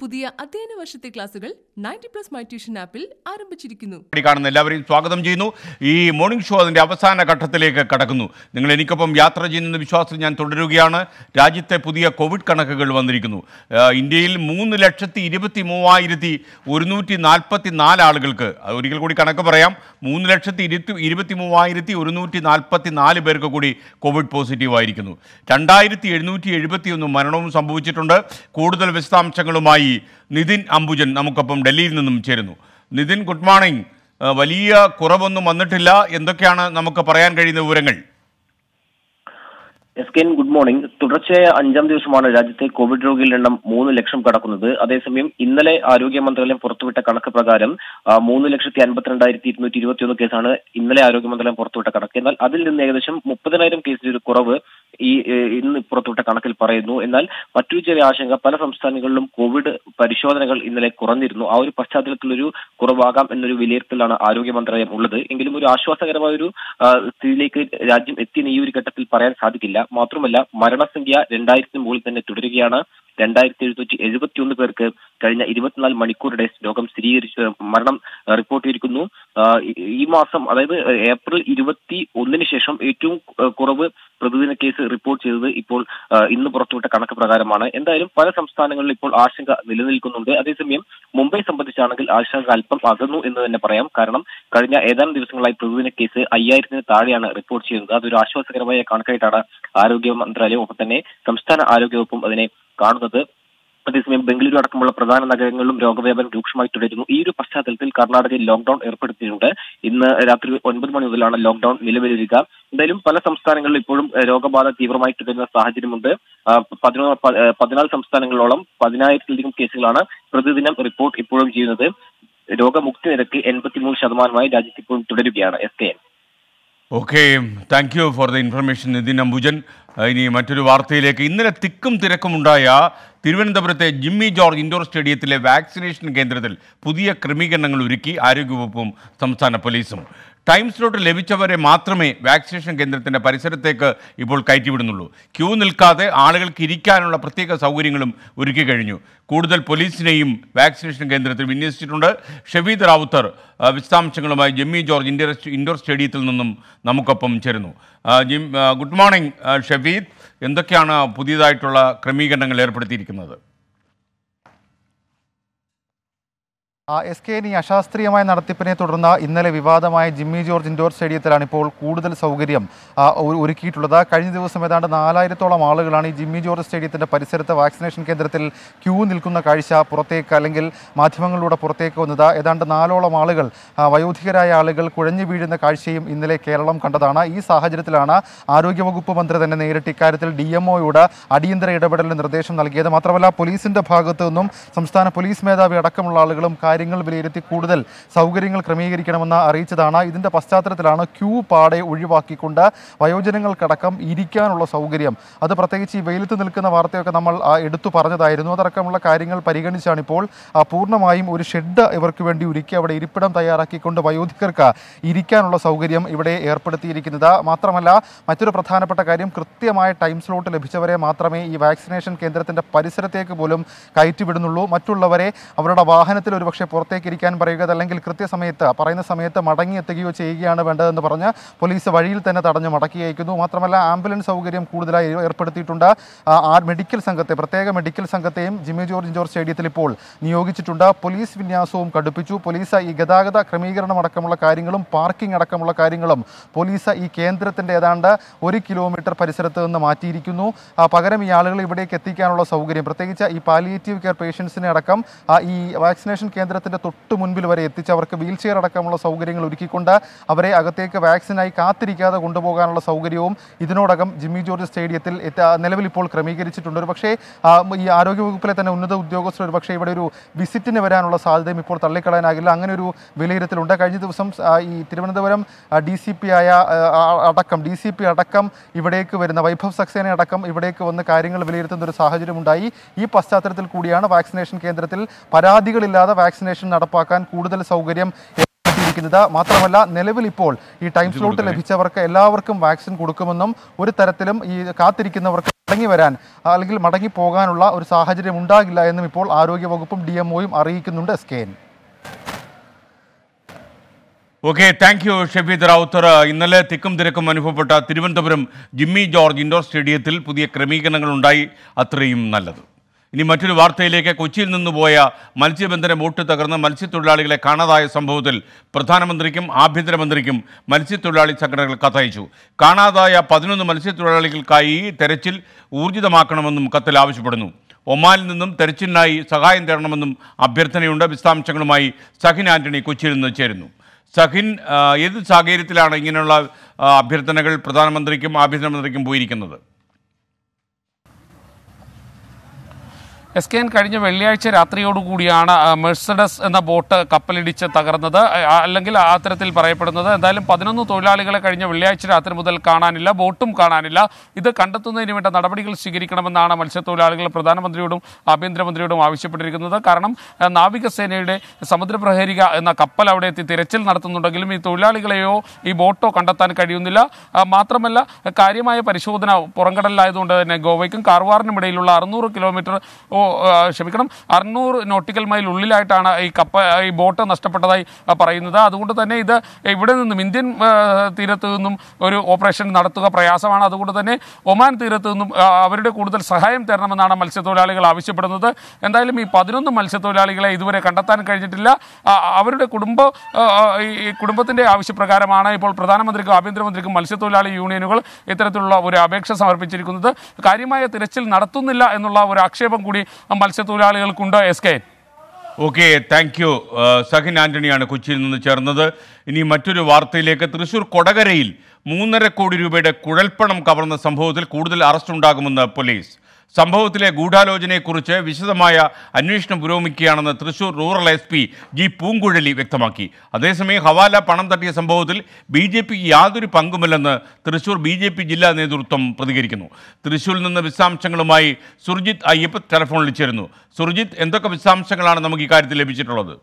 പുതിയ അധ്യയന വർഷത്തെ ക്ലാസുകൾ നയൻറ്റി പ്ലസ് മൈ ട്യൂഷൻ ആപ്പിൽ ആരംഭിച്ചിരിക്കുന്നു പരിപാടി കാണുന്ന എല്ലാവരെയും സ്വാഗതം ചെയ്യുന്നു ഈ മോർണിംഗ് ഷോ അതിൻ്റെ അവസാന ഘട്ടത്തിലേക്ക് കടക്കുന്നു നിങ്ങൾ എനിക്കൊപ്പം യാത്ര ചെയ്യുന്ന വിശ്വാസം ഞാൻ തുടരുകയാണ് രാജ്യത്തെ പുതിയ കോവിഡ് കണക്കുകൾ വന്നിരിക്കുന്നു ആ, ഇന്ത്യയിൽ മൂന്ന് ലക്ഷത്തി ഇരുപത്തി മൂവായിരത്തി ഒരുന്നൂറ്റി നാൽപ്പത്തി നാല് ആളുകൾക്ക് അത് ഒരിക്കൽ കൂടി കണക്ക് പറയാം മൂന്ന് ലക്ഷത്തി ഇരുപത്തി ഇരുപത്തി മൂവായിരത്തി ഒരുന്നൂറ്റി നാൽപ്പത്തി നാല് പേർക്ക് കൂടി കോവിഡ് പോസിറ്റീവ് ആയിരിക്കുന്നു രണ്ടായിരത്തി എഴുന്നൂറ്റി എഴുപത്തിയൊന്ന് മരണവും സംഭവിച്ചിട്ടുണ്ട് കൂടുതൽ വിശദാംശങ്ങളുമായി നിതിൻ അംബുജൻ നമുക്കൊപ്പം ഡൽഹിയിൽ നിന്നും ചേരുന്നു നിതിൻ ഗുഡ് മോർണിംഗ് ആ, വലിയ കുറവൊന്നും വന്നിട്ടില്ല എന്തൊക്കെയാണ് നമുക്ക് പറയാൻ കഴിയുന്ന വിവരങ്ങൾ S K N good morning തുടർച്ചയായ അഞ്ചാം ദിവസമാണ് രാജ്യത്തെ കോവിഡ് രോഗികളുടെ എണ്ണം മൂന്ന് ലക്ഷം കടക്കുന്നത് അതേസമയം ഇന്നലെ ആരോഗ്യ മന്ത്രാലയം പുറത്തുവിട്ട കണക്ക് പ്രകാരം ആ, മൂന്ന് ലക്ഷത്തി അൻപത്തിരണ്ടായിരത്തി ഇരുന്നൂറ്റി ഇരുപത്തിയൊന്ന് കേസാണ് ഇന്നലെ ആരോഗ്യ മന്ത്രാലയം പുറത്തുവിട്ട കണക്ക് എന്നാൽ അതിൽ നിന്ന് ഏകദേശം മുപ്പതിനായിരം കേസിൽ ഒരു കുറവ് ഈ ഏ, ഇന്ന് പുറത്തുവിട്ട കണക്കിൽ പറയുന്നു എന്നാൽ മറ്റൊരു ചെറിയ ആശങ്ക പല സംസ്ഥാനങ്ങളിലും കോവിഡ് പരിശോധനകൾ ഇന്നലെ കുറഞ്ഞിരുന്നു ആ ഒരു പശ്ചാത്തലത്തിലൊരു കുറവാകാം എന്നൊരു വിലയിരുത്തലാണ് ആരോഗ്യ മന്ത്രാലയം ഉള്ളത് എങ്കിലും ഒരു ആശ്വാസകരമായ ഒരു ആ, സ്ഥിതിയിലേക്ക് രാജ്യം എത്തിയെന്ന് ഈ ഒരു ഘട്ടത്തിൽ പറയാൻ സാധിക്കില്ല മാത്രമല്ല മരണസംഖ്യ രണ്ടായിരത്തിന് മുകളിൽ തന്നെ തുടരുകയാണ് രണ്ടായിരത്തി എഴുന്നൂറ്റി എഴുപത്തിയൊന്ന് പേർക്ക് കഴിഞ്ഞ ഇരുപത്തിനാല് മണിക്കൂറിടെ രോഗം സ്ഥിരീകരിച്ച് മരണം ആ, റിപ്പോർട്ട് ചെയ്തിരിക്കുന്നു ആ, ഈ- ഈ മാസം അതായത് ഏപ്രിൽ ഇരുപത്തി ഒന്നിന് ശേഷം ഏറ്റവും ആ, കുറവ് പ്രതിദിന കേസ് റിപ്പോർട്ട് ചെയ്തത് ഇപ്പോൾ ആ, ഇന്ന് പുറത്തുവിട്ട കണക്ക് പ്രകാരമാണ് എന്തായാലും പല സംസ്ഥാനങ്ങളിലും ഇപ്പോൾ ആശങ്ക നിലനിൽക്കുന്നുണ്ട് അതേസമയം മുംബൈ സംബന്ധിച്ചാണെങ്കിൽ ആശങ്ക അല്പം അകന്നു എന്ന് തന്നെ പറയാം കാരണം കഴിഞ്ഞ ഏതാനും ദിവസങ്ങളായി പ്രതിദിന കേസ് അയ്യായിരത്തിന് താഴെയാണ് റിപ്പോർട്ട് ചെയ്യുന്നത് അതൊരു ആശ്വാസകരമായ കണക്കായിട്ടാണ് ആരോഗ്യ മന്ത്രാലയം ഒപ്പം തന്നെ സംസ്ഥാന ആരോഗ്യ വകുപ്പും അതിനെ കാണുന്നത് അതേസമയം ബംഗളൂരു അടക്കമുള്ള പ്രധാന നഗരങ്ങളിലും രോഗവ്യാപനം രൂക്ഷമായി തുടരുന്നു ഈ ഒരു പശ്ചാത്തലത്തിൽ കർണാടകയിൽ ലോക്ഡൌൺ ഏർപ്പെടുത്തിയിട്ടുണ്ട് ഇന്ന് രാത്രി ഒൻപത് മണി മുതലാണ് ലോക്ഡൌൺ നിലവിൽ വരിക എന്തായാലും പല സംസ്ഥാനങ്ങളിലും ഇപ്പോഴും ഏഹ്, രോഗബാധ തീവ്രമായി തുടരുന്ന സാഹചര്യമുണ്ട് ആ, പതിനൊന്ന് പ- ഏഹ്, പതിനാല് സംസ്ഥാനങ്ങളോളം പതിനായിരത്തിലധികം കേസുകളാണ് പ്രതിദിനം റിപ്പോർട്ട് ഇപ്പോഴും ചെയ്യുന്നത് രോഗമുക്തി നിരക്ക് എൺപത്തിമൂന്ന് ശതമാനമായി രാജ്യത്ത് ഇപ്പോഴും തുടരുകയാണ് S K N okay thank you for the information Nithin Ambujan ആ, ഇനി മറ്റൊരു വാർത്തയിലേക്ക് ഇന്നലെ തിക്കും തിരക്കുമുണ്ടായ തിരുവനന്തപുരത്തെ ജിമ്മി ജോർജ് ഇൻഡോർ സ്റ്റേഡിയത്തിലെ വാക്സിനേഷൻ കേന്ദ്രത്തിൽ പുതിയ ക്രമീകരണങ്ങൾ ഒരുക്കി ആരോഗ്യവകുപ്പും സംസ്ഥാന പോലീസും ടൈം സ്ലോട്ട് ലഭിച്ചവരെ മാത്രമേ വാക്സിനേഷൻ കേന്ദ്രത്തിൻ്റെ പരിസരത്തേക്ക് ഇപ്പോൾ കയറ്റിവിടുന്നുള്ളൂ ക്യൂ നിൽക്കാതെ ആളുകൾക്ക് ഇരിക്കാനുള്ള പ്രത്യേക സൗകര്യങ്ങളും ഒരുക്കി കഴിഞ്ഞു കൂടുതൽ പോലീസിനെയും വാക്സിനേഷൻ കേന്ദ്രത്തിൽ വിന്യസിച്ചിട്ടുണ്ട് ഷെഫീദ് റാവുത്തർ ആ, വിശദാംശങ്ങളുമായി ജെമ്മി ജോർജ് ഇൻഡോർ ഇൻഡോർ സ്റ്റേഡിയത്തിൽ നിന്നും നമുക്കൊപ്പം ചേരുന്നു ആ, ജിം ആ, ഗുഡ് മോർണിംഗ് ആ, ഷെഫീദ് എന്തൊക്കെയാണ് പുതിയതായിട്ടുള്ള ക്രമീകരണങ്ങൾ ഏർപ്പെടുത്തിയിരിക്കുന്നത് ആ എസ് കെ ഈ അശാസ്ത്രീയമായ നടത്തിപ്പിനെ തുടർന്ന് ഇന്നലെ വിവാദമായ ജിമ്മി ജോർജ് ഇൻഡോർ സ്റ്റേഡിയത്തിലാണ് ഇപ്പോൾ കൂടുതൽ സൗകര്യം ആ, ഒരു- ഒരുക്കിയിട്ടുള്ളത് കഴിഞ്ഞ ദിവസം ഏതാണ്ട് നാലായിരത്തോളം ആളുകളാണ് ഈ ജിമ്മി ജോർജ് സ്റ്റേഡിയത്തിൻ്റെ പരിസരത്ത് വാക്സിനേഷൻ കേന്ദ്രത്തിൽ ക്യൂ നിൽക്കുന്ന കാഴ്ച പുറത്തേക്ക് അല്ലെങ്കിൽ മാധ്യമങ്ങളിലൂടെ പുറത്തേക്ക് വന്നത് ഏതാണ്ട് നാലോളം ആളുകൾ ആ, വയോധികരായ ആളുകൾ കുഴഞ്ഞു വീഴുന്ന കാഴ്ചയും ഇന്നലെ കേരളം കണ്ടതാണ് ഈ സാഹചര്യത്തിലാണ് ആരോഗ്യവകുപ്പ് മന്ത്രി തന്നെ നേരിട്ട് ഇക്കാര്യത്തിൽ ഡി എം ഒയോട് അടിയന്തര ഇടപെടലിന് നിർദ്ദേശം നൽകിയത് മാത്രമല്ല പോലീസിന്റെ ഭാഗത്തു നിന്നും സംസ്ഥാന പോലീസ് മേധാവി അടക്കമുള്ള ആളുകളും കാര്യങ്ങൾ വിലയിരുത്തി കൂടുതൽ സൗകര്യങ്ങൾ ക്രമീകരിക്കണമെന്ന് അറിയിച്ചതാണ് ഇതിന്റെ പശ്ചാത്തലത്തിലാണ് ക്യൂ പാടെ ഒഴിവാക്കിക്കൊണ്ട് വയോജനങ്ങൾക്കടക്കം ഇരിക്കാനുള്ള സൗകര്യം അത് പ്രത്യേകിച്ച് ഈ വെയിലത്ത് നിൽക്കുന്ന വാർത്തയൊക്കെ നമ്മൾ ആ, എടുത്തു പറഞ്ഞതായിരുന്നു അതടക്കമുള്ള കാര്യങ്ങൾ പരിഗണിച്ചാണ് ഇപ്പോൾ ആ, പൂർണ്ണമായും ഒരു ഷെഡ് ഇവർക്ക് വേണ്ടി ഒരുക്കി അവിടെ ഇരിപ്പിടം തയ്യാറാക്കിക്കൊണ്ട് വയോധികർക്ക് ഇരിക്കാനുള്ള സൗകര്യം ഇവിടെ ഏർപ്പെടുത്തിയിരിക്കുന്നത് മാത്രമല്ല മറ്റൊരു പ്രധാനപ്പെട്ട കാര്യം കൃത്യമായ ടൈം സ്ലോട്ട് ലഭിച്ചവരെ മാത്രമേ ഈ വാക്സിനേഷൻ കേന്ദ്രത്തിന്റെ പരിസരത്തേക്ക് പോലും കയറ്റിവിടുന്നുള്ളൂ മറ്റുള്ളവരെ അവരുടെ വാഹനത്തിൽ ഒരുപക്ഷെ പുറത്തേക്ക് ഇരിക്കാൻ പറയുക അല്ലെങ്കിൽ കൃത്യസമയത്ത് പറയുന്ന സമയത്ത് മടങ്ങിയെത്തുകയോ ചെയ്യുകയാണ് വേണ്ടതെന്ന് പറഞ്ഞ് പോലീസ് വഴിയിൽ തന്നെ തടഞ്ഞ് മടക്കി അയക്കുന്നു മാത്രമല്ല ആംബുലൻസ് സൗകര്യം കൂടുതലായി ഏർപ്പെടുത്തിയിട്ടുണ്ട് ആ, ആ മെഡിക്കൽ സംഘത്തെ പ്രത്യേക മെഡിക്കൽ സംഘത്തെയും ജിമ്മി ജോർജ് ഇൻഡോർ സ്റ്റേഡിയത്തിൽ ഇപ്പോൾ നിയോഗിച്ചിട്ടുണ്ട് പോലീസ് വിന്യാസവും കടുപ്പിച്ചു പോലീസ് ഈ ഗതാഗത ക്രമീകരണം അടക്കമുള്ള കാര്യങ്ങളും പാർക്കിംഗ് അടക്കമുള്ള കാര്യങ്ങളും പോലീസ് ഈ കേന്ദ്രത്തിന്റെ ഏതാണ്ട് ഒരു കിലോമീറ്റർ പരിസരത്ത് നിന്ന് മാറ്റിയിരിക്കുന്നു ആ, പകരം ഈ ആളുകൾ ഇവിടേക്ക് എത്തിക്കാനുള്ള സൗകര്യം പ്രത്യേകിച്ച് ഈ പാലിയേറ്റീവ് കെയർ പേഷ്യൻസിനെ അടക്കം ആ, ഈ വാക്സിനേഷൻ കേന്ദ്രത്തിന്റെ തൊട്ട് മുൻപിൽ വരെ എത്തിച്ച് അവർക്ക് വീൽ ചെയർ അടക്കമുള്ള സൗകര്യങ്ങൾ ഒരുക്കിക്കൊണ്ട് അവരെ അകത്തേക്ക് വാക്സിനായി കാത്തിരിക്കാതെ കൊണ്ടുപോകാനുള്ള സൗകര്യവും ഇതിനോടകം ജിമ്മി ജോർജ് സ്റ്റേഡിയത്തിൽ എത്ത- നിലവിൽ ഇപ്പോൾ ക്രമീകരിച്ചിട്ടുണ്ട് ഒരു പക്ഷേ ഈ ആരോഗ്യവകുപ്പിലെ തന്നെ ഉന്നത ഉദ്യോഗസ്ഥർ ഒരു പക്ഷേ ഇവിടെ ഒരു വിസിറ്റിന് വരാനുള്ള സാധ്യതയും ഇപ്പോൾ തള്ളിക്കളയാനാകില്ല അങ്ങനെ ഒരു വിലയിരുത്തലുണ്ട് കഴിഞ്ഞ ദിവസം ആ, ഈ തിരുവനന്തപുരം ഡി സി പി ആയ ആ, ആ, അടക്കം ഡി സി പി അടക്കം ഇവിടേക്ക് വരുന്ന വൈഭവ് സക്സേന അടക്കം ഇവിടേക്ക് വന്ന് കാര്യങ്ങൾ വിലയിരുത്തുന്ന ഒരു സാഹചര്യം ഉണ്ടായി ഈ പശ്ചാത്തലത്തിൽ കൂടിയാണ് വാക്സിനേഷൻ കേന്ദ്രത്തിൽ പരാതികളില്ലാതെ വാക്സിനേഷൻ നടപ്പാക്കാൻ കൂടുതൽ സൗകര്യം ഏർപ്പെടുത്തിയിരിക്കുന്നത് അറിയിക്കുന്നത് മാത്രമല്ല നിലവിൽ ഇപ്പോൾ ഈ ടൈം സ്ലോട്ട് ലഭിച്ചവർക്ക് എല്ലാവർക്കും വാക്സിൻ കൊടുക്കുമെന്നും ഒരു തരത്തിലും ഈ കാത്തിരിക്കുന്നവർക്ക് മടങ്ങി വരാൻ അല്ലെങ്കിൽ മടങ്ങി പോകാനുള്ള ഒരു സാഹചര്യം ഉണ്ടാകില്ല എന്നും ഇപ്പോൾ ആരോഗ്യ വകുപ്പും ഡി എംഒയും അറിയിക്കുന്നുണ്ട് S K N okay thank you Shefeed Ravuthar ഇന്നലെ തിക്കും തിരക്കും അനുഭവപ്പെട്ട തിരുവനന്തപുരം ജിമ്മി ജോർജ് ഇൻഡോർ സ്റ്റേഡിയത്തിൽ പുതിയ ക്രമീകരണങ്ങൾ ഉണ്ടായി അത്രയും നല്ലത് ഇനി മറ്റൊരു വാർത്തയിലേക്ക് കൊച്ചിയിൽ നിന്ന് പോയ മത്സ്യബന്ധന ബോട്ട് തകർന്ന് മത്സ്യത്തൊഴിലാളികളെ കാണാതായ സംഭവത്തിൽ പ്രധാനമന്ത്രിക്കും ആഭ്യന്തരമന്ത്രിക്കും മത്സ്യത്തൊഴിലാളി സംഘടനകൾ കത്തയച്ചു കാണാതായ പതിനൊന്ന് മത്സ്യത്തൊഴിലാളികൾക്കായി തെരച്ചിൽ ഊർജിതമാക്കണമെന്നും കത്തിൽ ആവശ്യപ്പെടുന്നു ഒമാനിൽ നിന്നും തെരച്ചിലിനായി സഹായം തേടണമെന്നും അഭ്യർത്ഥനയുണ്ട് വിശദാംശങ്ങളുമായി സഹിൻ ആന്റണി കൊച്ചിയിൽ നിന്ന് ചേരുന്നു സഹിൻ ആ, ഏത് സാഹചര്യത്തിലാണ് ഇങ്ങനെയുള്ള ആ, അഭ്യർത്ഥനകൾ പ്രധാനമന്ത്രിക്കും ആഭ്യന്തരമന്ത്രിക്കും പോയിരിക്കുന്നത് എസ് കെ എൻ കഴിഞ്ഞ വെള്ളിയാഴ്ച രാത്രിയോടുകൂടിയാണ് ആ, മെഴ്സഡസ് എന്ന ബോട്ട് കപ്പലിടിച്ച് തകർന്നത് ആ, അല്ലെങ്കിൽ അത്തരത്തിൽ പറയപ്പെടുന്നത് എന്തായാലും പതിനൊന്ന് തൊഴിലാളികളെ കഴിഞ്ഞ വെള്ളിയാഴ്ച രാത്രി മുതൽ കാണാനില്ല ബോട്ടും കാണാനില്ല ഇത് കണ്ടെത്തുന്നതിന് വേണ്ട നടപടികൾ സ്വീകരിക്കണമെന്നാണ് മത്സ്യത്തൊഴിലാളികൾ പ്രധാനമന്ത്രിയോടും ആഭ്യന്തരമന്ത്രിയോടും ആവശ്യപ്പെട്ടിരിക്കുന്നത് കാരണം ആ, നാവികസേനയുടെ സമുദ്രപ്രഹരിക എന്ന കപ്പൽ അവിടെ എത്തി തിരച്ചിൽ നടത്തുന്നുണ്ടെങ്കിലും ഈ തൊഴിലാളികളെയോ ഈ ബോട്ടോ കണ്ടെത്താൻ കഴിയുന്നില്ല ആ, മാത്രമല്ല കാര്യമായ പരിശോധന പുറംകടലിലായതുകൊണ്ട് തന്നെ ഗോവയ്ക്കും കാർവാറിനും ഇടയിലുള്ള അറുന്നൂറ് കിലോമീറ്റർ ഓ ആ, ക്ഷമിക്കണം അറുന്നൂറ് നോട്ടിക്കൽ മൈൽ ഉള്ളിലായിട്ടാണ് ഈ കപ്പ ഈ ബോട്ട് നഷ്ടപ്പെട്ടതായി ആ, പറയുന്നത് അതുകൊണ്ട് തന്നെ ഇത് ഇവിടെ നിന്നും ഇന്ത്യൻ ആ, തീരത്ത് നിന്നും ഒരു ഓപ്പറേഷൻ നടത്തുക പ്രയാസമാണ് അതുകൊണ്ട് തന്നെ ഒമാൻ തീരത്ത് നിന്നും ആ, അവരുടെ കൂടുതൽ സഹായം തരണമെന്നാണ് മത്സ്യത്തൊഴിലാളികൾ ആവശ്യപ്പെടുന്നത് എന്തായാലും ഈ പതിനൊന്ന് മത്സ്യത്തൊഴിലാളികളെ ഇതുവരെ കണ്ടെത്താൻ കഴിഞ്ഞിട്ടില്ല ആ, അവരുടെ കുടുംബ ആ, ആ, ഈ ഈ കുടുംബത്തിന്റെ ആവശ്യപ്രകാരമാണ് ഇപ്പോൾ പ്രധാനമന്ത്രിക്കും ആഭ്യന്തരമന്ത്രിക്കും മത്സ്യത്തൊഴിലാളി യൂണിയനുകൾ ഇത്തരത്തിലുള്ള ഒരു അപേക്ഷ സമർപ്പിച്ചിരിക്കുന്നത് കാര്യമായ തിരച്ചിൽ നടത്തുന്നില്ല എന്നുള്ള ഒരു ആക്ഷേപം കൂടി മത്സ്യത്തൊഴിലാളികൾക്കുണ്ട് S K okay thank you Sahin ആന്റണിയാണ് കൊച്ചിയിൽ നിന്ന് ചേർന്നത് ഇനി മറ്റൊരു വാർത്തയിലേക്ക് തൃശൂർ കൊടകരയിൽ മൂന്നര കോടി രൂപയുടെ കുഴൽപ്പണം കവർന്ന സംഭവത്തിൽ കൂടുതൽ അറസ്റ്റ് ഉണ്ടാകുമെന്ന് പോലീസ് സംഭവത്തിലെ ഗൂഢാലോചനയെക്കുറിച്ച് വിശദമായ അന്വേഷണം പുരോഗമിക്കുകയാണെന്ന് Thrissur rural S P G Poonguzhali വ്യക്തമാക്കി അതേസമയം ഹവാല പണം തട്ടിയ സംഭവത്തിൽ ബി ജെ പിക്ക് യാതൊരു പങ്കുമില്ലെന്ന് തൃശൂർ ബി ജെ പി ജില്ലാ നേതൃത്വം പ്രതികരിക്കുന്നു തൃശൂരിൽ നിന്ന് വിശദാംശങ്ങളുമായി സുർജിത്ത് അയ്യപ്പ ടെലിഫോണിൽ ചേരുന്നു സുർജിത്ത് എന്തൊക്കെ വിശദാംശങ്ങളാണ് നമുക്ക് ഇക്കാര്യത്തിൽ ലഭിച്ചിട്ടുള്ളത്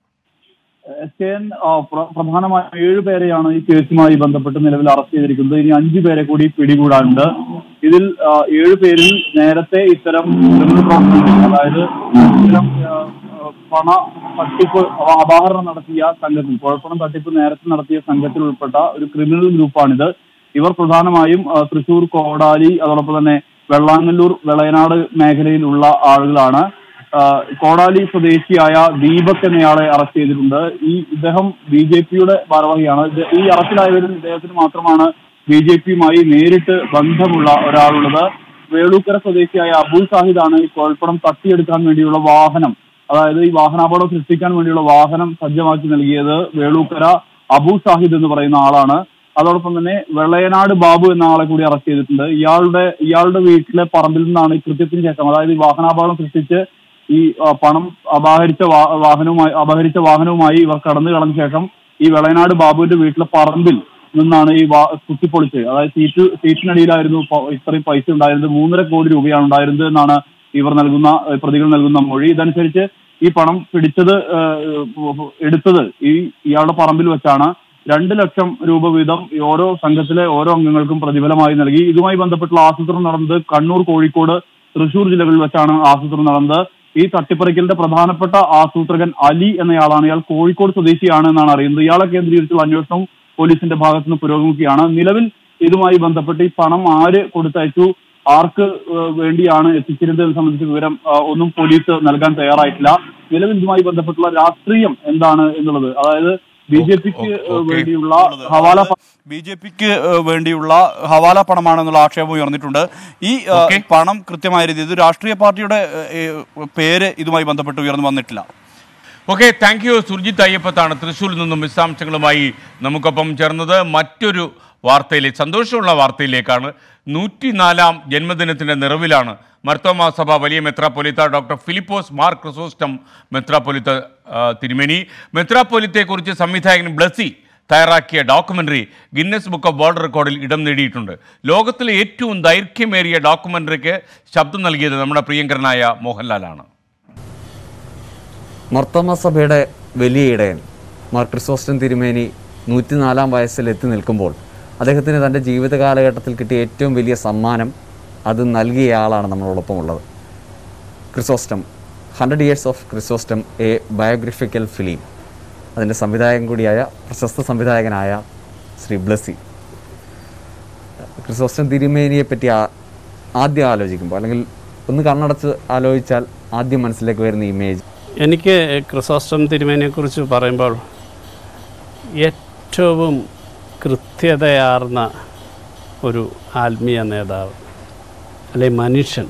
എസ് കെ എൻ ആ, പ്ര- പ്രധാനമായും ഏഴ് പേരെയാണ് ഈ കേസുമായി ബന്ധപ്പെട്ട് നിലവിൽ അറസ്റ്റ് ചെയ്തിരിക്കുന്നത് ഇനി അഞ്ചു പേരെ കൂടി പിടികൂടാനുണ്ട് ഇതിൽ ആ, ഏഴ് പേരിൽ നേരത്തെ ഇത്തരം ക്രിമിനൽ പ്രവർത്തനങ്ങൾ അതായത് ഇത്തരം ആ, ആ, പണ തട്ടിപ്പ് അവ അപഹരണം നടത്തിയ സംഘത്തിൽ കുഴപ്പണം തട്ടിപ്പ് നേരത്തെ നടത്തിയ സംഘത്തിൽ ഉൾപ്പെട്ട ഒരു ക്രിമിനൽ ഗ്രൂപ്പാണിത് ഇവർ പ്രധാനമായും ആ, തൃശൂർ കോടാലി അതോടൊപ്പം തന്നെ വെള്ളാങ്ങല്ലൂർ വെളയനാട് മേഖലയിലുള്ള ആളുകളാണ് ആ, കോടാലി സ്വദേശിയായ ദീപക് എന്നയാളെ അറസ്റ്റ് ചെയ്തിട്ടുണ്ട് ഈ ഇദ്ദേഹം ബി ജെ പിയുടെ ഭാരവാഹിയാണ് ഇത് ഈ അറസ്റ്റിലായവരിൽ ഇദ്ദേഹത്തിന് മാത്രമാണ് ബി ജെ പിയുമായി നേരിട്ട് ബന്ധമുള്ള ഒരാളുള്ളത് വേളൂക്കര സ്വദേശിയായ അബുൽ സാഹിദാണ് ഈ കോൾപ്പണം തട്ടിയെടുക്കാൻ വേണ്ടിയുള്ള വാഹനം അതായത് ഈ വാഹനാപകടം സൃഷ്ടിക്കാൻ വേണ്ടിയുള്ള വാഹനം സജ്ജമാക്കി നൽകിയത് വേളൂക്കര അബു സാഹിദ് എന്ന് പറയുന്ന ആളാണ് അതോടൊപ്പം തന്നെ വെള്ളയനാട് ബാബു എന്ന ആളെ കൂടി അറസ്റ്റ് ചെയ്തിട്ടുണ്ട് ഇയാളുടെ ഇയാളുടെ വീട്ടിലെ പറമ്പിൽ നിന്നാണ് ഈ കൃത്യത്തിന് ശേഷം അതായത് ഈ വാഹനാപകടം സൃഷ്ടിച്ച് ഈ ആ, പണം അപഹരിച്ച വാ- വാഹനവുമായി അപഹരിച്ച വാഹനവുമായി ഇവർ കടന്നു കളഞ്ഞ ശേഷം ഈ വെളയനാട് ബാബുവിന്റെ വീട്ടിലെ പറമ്പിൽ നിന്നാണ് ഈ വാ- കുത്തിപ്പൊളിച്ച് അതായത് സീറ്റ് സീറ്റിനടിയിലായിരുന്നു പ- ഇത്രയും പൈസ ഉണ്ടായിരുന്നത് മൂന്നര കോടി രൂപയാണ് ഉണ്ടായിരുന്നത് എന്നാണ് ഇവർ നൽകുന്ന ഏഹ്, പ്രതികൾ നൽകുന്ന മൊഴി ഇതനുസരിച്ച് ഈ പണം പിടിച്ചത് ഏഹ്, എടുത്തത് ഈ ഇയാളുടെ പറമ്പിൽ വെച്ചാണ് രണ്ട് ലക്ഷം രൂപ വീതം ഈ ഓരോ സംഘത്തിലെ ഓരോ അംഗങ്ങൾക്കും പ്രതിഫലമായി നൽകി ഇതുമായി ബന്ധപ്പെട്ടുള്ള ആസൂത്രണം നടന്നത് കണ്ണൂർ കോഴിക്കോട് തൃശൂർ ജില്ലകളിൽ വെച്ചാണ് ആസൂത്രണം നടന്നത് ഈ തട്ടിപ്പറിക്കലിന്റെ പ്രധാനപ്പെട്ട ആസൂത്രകൻ അലി എന്നയാളാണ് ഇയാൾ കോഴിക്കോട് സ്വദേശിയാണ് എന്നാണ് അറിയുന്നത് ഇയാളെ കേന്ദ്രീകരിച്ചുള്ള അന്വേഷണവും പോലീസിന്റെ ഭാഗത്തു നിന്ന് പുരോഗമിക്കുകയാണ് നിലവിൽ ഇതുമായി ബന്ധപ്പെട്ട് ഈ പണം ആര് കൊടുത്തയച്ചു ആർക്ക് ഏഹ്, വേണ്ടിയാണ് എത്തിച്ചിരുന്നത് എന്ന് സംബന്ധിച്ച വിവരം ആ, ഒന്നും പോലീസ് നൽകാൻ തയ്യാറായിട്ടില്ല നിലവിൽ ഇതുമായി ബന്ധപ്പെട്ടുള്ള രാഷ്ട്രീയം എന്താണ് എന്നുള്ളത് അതായത് ബി ജെ പിക്ക് ഓക്കെ. വേണ്ടിയുള്ള ഹവാല പ- ബി ജെ പിക്ക് വേണ്ടിയുള്ള ഹവാല പണമാണെന്നുള്ള ആക്ഷേപം ഉയർന്നിട്ടുണ്ട് ഈ ഏഹ്, ഓക്കെ. പണം കൃത്യമായ രീതിയിൽ ഇത് രാഷ്ട്രീയ പാർട്ടിയുടെ ഏഹ്, പേര് ഇതുമായി ബന്ധപ്പെട്ട് ഉയർന്നു വന്നിട്ടില്ല ഓക്കെ താങ്ക് യു സുർജിത്ത് അയ്യപ്പത്താണ് തൃശ്ശൂരിൽ നിന്നും വിശദാംശങ്ങളുമായി നമുക്കൊപ്പം ചേർന്നത് മറ്റൊരു വാർത്തയിലേക്ക് സന്തോഷമുള്ള വാർത്തയിലേക്കാണ് നൂറ്റിനാലാം ജന്മദിനത്തിൻ്റെ നിറവിലാണ് മർത്തോമാ സഭ വലിയ മെത്രാപ്പൊലിത്ത ഡോക്ടർ ഫിലിപ്പോസ് മാർ ക്രിസോസ്റ്റം മെത്രാപ്പൊലിത്ത ആ, തിരുമേനി മെത്രാപ്പൊലിത്തയെക്കുറിച്ച് സംവിധായകൻ ബ്ലസി തയ്യാറാക്കിയ documentary Guinness book of world റെക്കോർഡിൽ ഇടം നേടിയിട്ടുണ്ട് ലോകത്തിലെ ഏറ്റവും ദൈർഘ്യമേറിയ ഡോക്യുമെൻ്ററിക്ക് ശബ്ദം നൽകിയത് നമ്മുടെ പ്രിയങ്കരനായ മോഹൻലാലാണ് മർത്തോമ സഭയുടെ വലിയ ഇടയൻ മാർ ക്രിസോസ്റ്റൻ തിരുമേനി നൂറ്റിനാലാം വയസ്സിൽ എത്തി നിൽക്കുമ്പോൾ അദ്ദേഹത്തിന് തൻ്റെ ജീവിത കാലഘട്ടത്തിൽ കിട്ടിയ ഏറ്റവും വലിയ സമ്മാനം അത് നൽകിയ ആളാണ് നമ്മളോടൊപ്പം ഉള്ളത് Chrysostom hundred years of Chrysostom a biographical film അതിൻ്റെ സംവിധായകൻ കൂടിയായ പ്രശസ്ത സംവിധായകനായ ശ്രീ ബ്ലസ്സി ക്രിസോസ്റ്റം തിരുമേനിയെ പറ്റി ആ- ആദ്യം ആലോചിക്കുമ്പോൾ അല്ലെങ്കിൽ ഒന്ന് കണ്ണടച്ച് ആലോചിച്ചാൽ ആദ്യം മനസ്സിലേക്ക് വരുന്ന ഇമേജ് എനിക്ക് ക്രിസോസ്റ്റം തിരുമേനിയെക്കുറിച്ച് പറയുമ്പോൾ ഏറ്റവും കൃത്യതയാർന്ന ഒരു ആത്മീയ നേതാവ് അല്ലെ മനുഷ്യൻ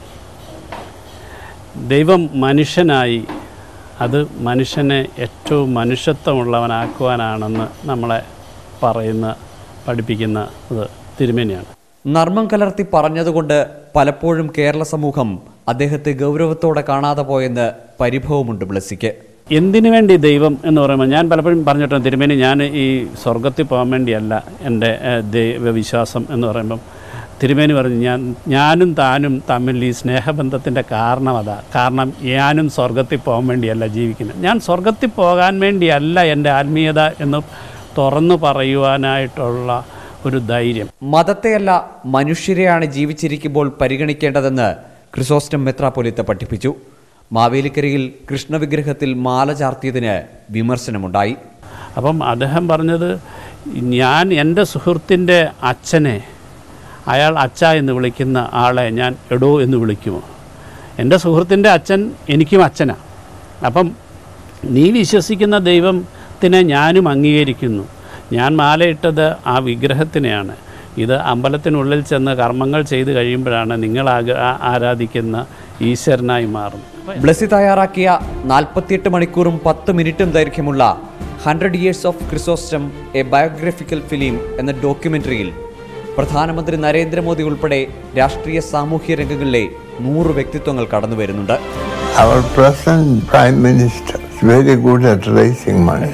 ദൈവം മനുഷ്യനായി അത് മനുഷ്യനെ ഏറ്റവും മനുഷ്യത്വമുള്ളവനാക്കുവാനാണെന്ന് നമ്മളെ പറയുന്ന പഠിപ്പിക്കുന്ന ഇത് തിരുമേനിയാണ് നർമ്മം കലർത്തി പറഞ്ഞതുകൊണ്ട് പലപ്പോഴും കേരള സമൂഹം അദ്ദേഹത്തെ ഗൗരവത്തോടെ കാണാതെ പോയെന്ന് പരിഭവമുണ്ട് ബ്ലസ്സിക്ക് എന്തിനു വേണ്ടി ദൈവം എന്ന് പറയുമ്പോൾ ഞാൻ പലപ്പോഴും പറഞ്ഞിട്ടുണ്ട് തിരുമേനി ഞാൻ ഈ സ്വർഗത്തിൽ പോകാൻ വേണ്ടിയല്ല എൻ്റെ ഏഹ്, ദൈവവിശ്വാസം എന്ന് പറയുമ്പം തിരുമേനി പറഞ്ഞു ഞാൻ ഞാനും താനും തമ്മിൽ ഈ സ്നേഹബന്ധത്തിൻ്റെ കാരണം അതാ കാരണം ഞാനും സ്വർഗത്തിൽ പോകാൻ വേണ്ടിയല്ല ജീവിക്കുന്നത് ഞാൻ സ്വർഗത്തിൽ പോകാൻ വേണ്ടിയല്ല എൻ്റെ ആത്മീയത എന്ന് തുറന്നു പറയുവാനായിട്ടുള്ള ഒരു ധൈര്യം മതത്തെയല്ല മനുഷ്യരെയാണ് ജീവിച്ചിരിക്കുമ്പോൾ പരിഗണിക്കേണ്ടതെന്ന് ക്രിസോസ്റ്റം മെത്രാപ്പൊലിത്ത പഠിപ്പിച്ചു മാവേലിക്കരയിൽ കൃഷ്ണവിഗ്രഹത്തിൽ മാല ചാർത്തിയതിന് വിമർശനമുണ്ടായി അപ്പം അദ്ദേഹം പറഞ്ഞത് ഞാൻ എൻ്റെ സുഹൃത്തിൻ്റെ അച്ഛനെ അയാൾ അച്ഛ എന്ന് വിളിക്കുന്ന ആളെ ഞാൻ എടോ എന്ന് വിളിക്കുമോ എൻ്റെ സുഹൃത്തിൻ്റെ അച്ഛൻ എനിക്കും അച്ഛനാണ് അപ്പം നീ വിശ്വസിക്കുന്ന ദൈവത്തിനെ ഞാനും അംഗീകരിക്കുന്നു ഞാൻ മാലയിട്ടത് ആ വിഗ്രഹത്തിനെയാണ് ഇത് അമ്പലത്തിനുള്ളിൽ ചെന്ന് കർമ്മങ്ങൾ ചെയ്ത് കഴിയുമ്പോഴാണ് നിങ്ങൾ ആഗ്ര- ആ- ആരാധിക്കുന്ന ഈശ്വരനായി മാറുന്നത് ബ്ലസ്സി തയ്യാറാക്കിയ നാൽപ്പത്തിയെട്ട് മണിക്കൂറും പത്ത് മിനിറ്റും ദൈർഘ്യമുള്ള hundred years of Chrysostom a biographical film എന്ന ഡോക്യുമെന്ററിയിൽ പ്രധാനമന്ത്രി നരേന്ദ്രമോദി ഉൾപ്പെടെ രാഷ്ട്രീയ സാമൂഹ്യ രംഗങ്ങളിലെ നൂറ് വ്യക്തിത്വങ്ങൾ കടന്നു വരുന്നുണ്ട് Our present Prime Minister is very good at raising money.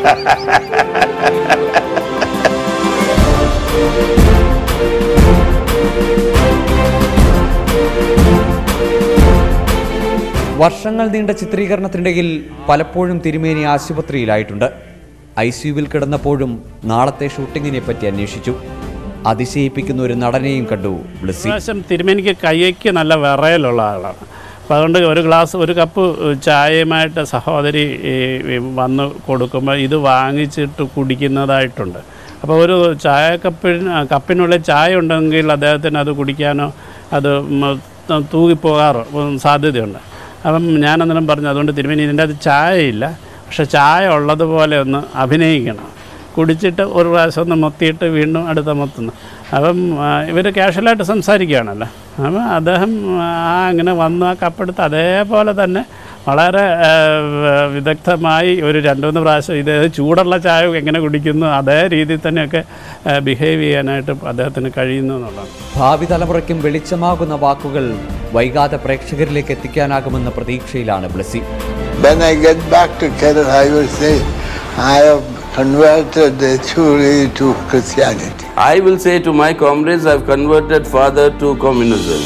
വർഷങ്ങൾ നീണ്ട ചിത്രീകരണത്തിനിടയിൽ പലപ്പോഴും തിരുമേനി ആശുപത്രിയിലായിട്ടുണ്ട് ഐ സിയുവിൽ കിടന്നപ്പോഴും നാളത്തെ ഷൂട്ടിങ്ങിനെ പറ്റി അന്വേഷിച്ചു അതിശയിപ്പിക്കുന്ന ഒരു നടനെയും കണ്ടു ബ്ലസ്സി പ്രാവശ്യം തിരുമേനിക്ക് കയ്യയ്ക്ക് നല്ല വിറയലുള്ള ആളാണ് അപ്പം അതുകൊണ്ട് ഒരു ഗ്ലാസ് ഒരു കപ്പ് ചായയുമായിട്ട് സഹോദരി ഈ, ഈ വന്ന് കൊടുക്കുമ്പോൾ ഇത് വാങ്ങിച്ചിട്ട് കുടിക്കുന്നതായിട്ടുണ്ട് അപ്പോൾ ഒരു ചായ കപ്പിന് കപ്പിനുള്ളിൽ ചായ ഉണ്ടെങ്കിൽ അദ്ദേഹത്തിന് അത് കുടിക്കാനോ അത് മ- തൂകിപ്പോകാറോ ഉം, സാധ്യതയുണ്ട് അപ്പം ഞാൻ അന്നേരം പറഞ്ഞു അതുകൊണ്ട് തിരുമേനി ഇതിൻ്റെ അത് ചായയില്ല പക്ഷെ ചായ ഉള്ളതുപോലെ ഒന്ന് അഭിനയിക്കണം കുടിച്ചിട്ട് ഒരു പ്രാവശ്യം ഒന്ന് മൊത്തിയിട്ട് വീണ്ടും അടുത്ത മൊത്തുന്നു അപ്പം ഇവർ ക്യാഷ്വലായിട്ട് സംസാരിക്കുകയാണല്ലോ അപ്പം അദ്ദേഹം ആ അങ്ങനെ വന്ന് ആ കപ്പെടുത്ത് അതേപോലെ തന്നെ വളരെ ആ, വിദഗ്ധമായി ഒരു രണ്ട് മൂന്ന് പ്രാവശ്യം ഇത് ചൂടുള്ള ചായ എങ്ങനെ കുടിക്കുന്നു അതേ രീതിയിൽ തന്നെയൊക്കെ ബിഹേവ് ചെയ്യാനായിട്ട് അദ്ദേഹത്തിന് കഴിയുന്നു എന്നുള്ളതാണ് ഭാവി തലമുറയ്ക്കും വെളിച്ചമാകുന്ന വാക്കുകൾ വൈകാതെ പ്രേക്ഷകരിലേക്ക് എത്തിക്കാനാകുമെന്ന പ്രതീക്ഷയിലാണ് Blessy when I get back to Kerala, I will say, I have converted the Churi to Christianity. I will say to my comrades, I've converted father to communism.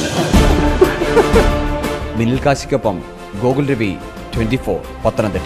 Minil കാശിക്കൊപ്പം ഗോകുൽ രവി ട്വന്റി ഫോർ പത്തനംതിട്ട